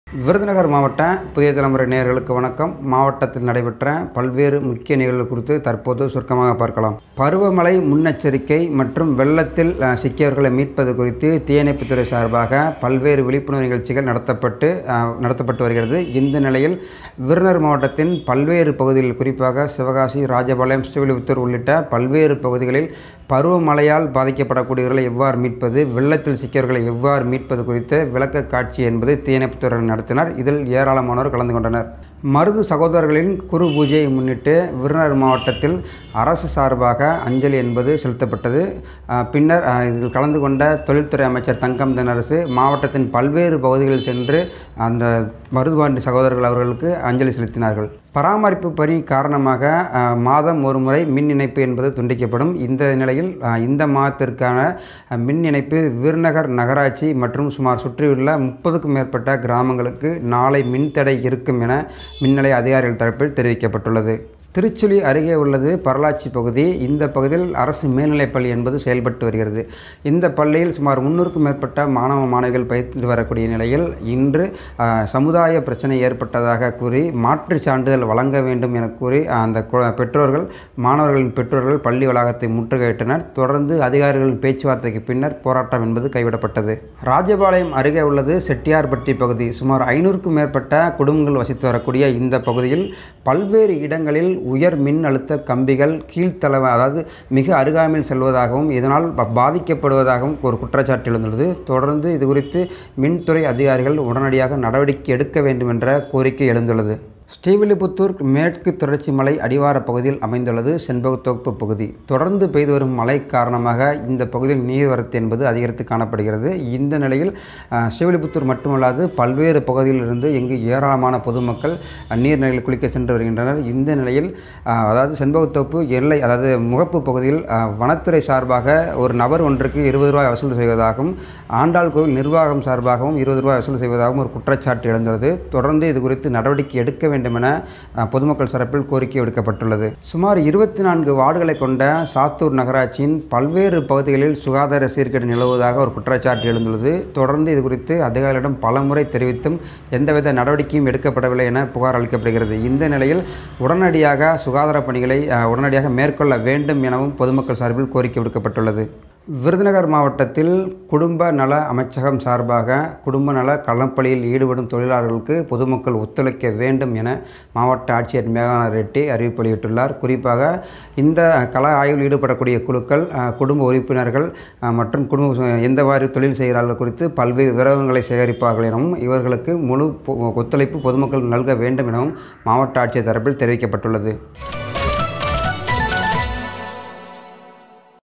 விருதுநகர் மாவட்ட புதிய தலைமுறை நேயர்களுக்கு வணக்கம் மாவட்டத்தில் நடைபெற்ற பல்வேறு முக்கிய நிகழ்வுகள் குறித்து தற்போது சுருக்கமாக பார்க்கலாம் பருவமழை முன்னெச்சரிக்கை மற்றும் வெள்ளத்தில் அஹ், சிக்கியவர்களை மீட்பது குறித்து தீயணைப்புத்துறை சார்பாக பல்வேறு விழிப்புணர்வு நிகழ்ச்சிகள் நடத்தப்பட்டு அஹ், நடத்தப்பட்டு வருகிறது இந்த நிலையில் விருதுநகர் மாவட்டத்தின் பல்வேறு பகுதிகளில் குறிப்பாக சிவகாசி ராஜபாளையம் ஸ்ரீவில்லிபுத்தூர் உள்ளிட்ட பல்வேறு பகுதிகளில் பருவமழையால் பாதிக்கப்படக்கூடியவர்களை எவ்வாறு மீட்பது வெள்ளத்தில் சிக்கியவர்களை எவ்வாறு மீட்பது குறித்த விளக்க காட்சி என்பது தீயணைப்புத்துறையினர் நடத்தினர் இதில் ஏராளமானோர் கலந்து கொண்டனர் மருது சகோதரர்களின் குரு பூஜையை முன்னிட்டு விருதுநகர் மாவட்டத்தில் அரசு சார்பாக அஞ்சலி என்பது செலுத்தப்பட்டது அஹ், பின்னர் அஹ், இதில் கலந்து கொண்ட தொழில்துறை அமைச்சர் தங்கம் தென்னரசு மாவட்டத்தின் பல்வேறு பகுதிகளில் சென்று அந்த மருதுபாண்டி சகோதரர்கள் அவர்களுக்கு அஞ்சலி செலுத்தினார்கள் பராமரிப்பு பணி காரணமாக அஹ், மாதம் ஒரு முறை மின் இணைப்பு என்பது துண்டிக்கப்படும் இந்த நிலையில் அஹ், இந்த மாதத்திற்கான அஹ், மின் இணைப்பு விருநகர் நகராட்சி மற்றும் சுமார் சுற்றியுள்ள முப்பதுக்கும் மேற்பட்ட கிராமங்களுக்கு நாளை மின்தடை இருக்கும் என மின்நிலைய அதிகாரிகள் தரப்பில் தெரிவிக்கப்பட்டுள்ளது திருச்சுழி அருகே உள்ளது பரலாச்சி பகுதி இந்த பகுதியில் அரசு மேல்நிலைப் பள்ளி என்பது செயல்பட்டு வருகிறது இந்த பள்ளியில் சுமார் முன்னூறுக்கும் மேற்பட்ட மாணவ மாணவிகள் பயின்று வரக்கூடிய நிலையில் இன்று ஆஹ், சமுதாய பிரச்சனை ஏற்பட்டதாக கூறி மாற்றுச் சான்றிதழ் வழங்க வேண்டும் என கூறி அந்த கு- பெற்றோர்கள் மாணவர்களின் பெற்றோர்கள் பள்ளி வளாகத்தை முற்றுகையிட்டனர் தொடர்ந்து அதிகாரிகளின் பேச்சுவார்த்தைக்கு பின்னர் போராட்டம் என்பது கைவிடப்பட்டது ராஜபாளையம் அருகே உள்ளது செட்டியார்பட்டி பகுதி சுமார் ஐநூறுக்கும் மேற்பட்ட குடும்பங்கள் வசித்து வரக்கூடிய இந்த பகுதியில் பல்வேறு இடங்களில் உயர் மின் அழுத்த கம்பிகள் கீழ்த்தள அதாவது மிக அருகாமையில் செல்வதாகவும் இதனால் ப- பாதிக்கப்படுவதாகவும் ஒரு குற்றச்சாட்டு எழுந்துள்ளது தொடர்ந்து இது குறித்து மின்துறை அதிகாரிகள் உடனடியாக நடவடிக்கை எடுக்க வேண்டும் என்ற கோரிக்கை எழுந்துள்ளது ஸ்ரீவில்லிபுத்தூர் மேற்கு தொடர்ச்சி மலை அடிவார பகுதியில் அமைந்துள்ளது செண்பகத்தோப்பு பகுதி தொடர்ந்து பெய்து வரும் மழை காரணமாக இந்த பகுதியில் நீர்வரத்து என்பது அதிகரித்து காணப்படுகிறது இந்த நிலையில் அஹ், ஸ்ரீவில்லிபுத்தூர் மட்டுமல்லாது பல்வேறு பகுதிகளிலிருந்து இங்கு ஏராளமான பொதுமக்கள் அஹ், நீர்நிலையில் குளிக்க சென்று வருகின்றனர் இந்த நிலையில் அஹ், அதாவது செண்பகத்தோப்பு எல்லை அதாவது முகப்பு பகுதியில் அஹ், வனத்துறை சார்பாக ஒரு நபர் ஒன்றுக்கு இருபது ரூபாய் வசூல் செய்வதாகவும் ஆண்டாள் கோவில் நிர்வாகம் சார்பாகவும் இருபது ரூபாய் வசூல் செய்வதாகவும் ஒரு குற்றச்சாட்டு எழுந்துள்ளது தொடர்ந்து இது குறித்து நடவடிக்கை எடுக்க வேண்டும் என அஹ், பொதுமக்கள் தரப்பில் கோரிக்கை விடுக்கப்பட்டுள்ளது சுமார் இருபத்தி நான்கு வார்டுகளை கொண்ட சாத்தூர் நகராட்சியின் பல்வேறு பகுதிகளில் சுகாதார சீர்கேடு நிலவுவதாக ஒரு குற்றச்சாட்டு எழுந்துள்ளது தொடர்ந்து இது குறித்து அதிகாரிகளிடம் பலமுறை தெரிவித்தும் எந்தவித நடவடிக்கையும் எடுக்கப்படவில்லை என புகார் அளிக்கப்படுகிறது இந்த நிலையில் உடனடியாக சுகாதார பணிகளை அஹ், உடனடியாக மேற்கொள்ள வேண்டும் எனவும் பொதுமக்கள் சார்பில் கோரிக்கை விடுக்கப்பட்டுள்ளது விருதுநகர் மாவட்டத்தில் குடும்ப நல அமைச்சகம் சார்பாக குடும்ப நல களப்பணியில் ஈடுபடும் தொழிலாளர்களுக்கு பொதுமக்கள் ஒத்துழைக்க வேண்டும் என மாவட்ட ஆட்சியர் மேகானா ரெட்டி அறிவிப்பு வெளியிட்டுள்ளார் குறிப்பாக இந்த கள ஆய்வில் ஈடுபடக்கூடிய குழுக்கள் அஹ், குடும்ப உறுப்பினர்கள் அஹ், மற்றும் குடும்ப எந்தவாறு தொழில் செய்கிறார்கள் குறித்து பல்வேறு விவரங்களை சேகரிப்பார்கள் எனவும் இவர்களுக்கு முழு பொ- ஒத்துழைப்பு பொதுமக்கள் நல்க வேண்டும் எனவும் மாவட்ட ஆட்சியர் தரப்பில் தெரிவிக்கப்பட்டுள்ளது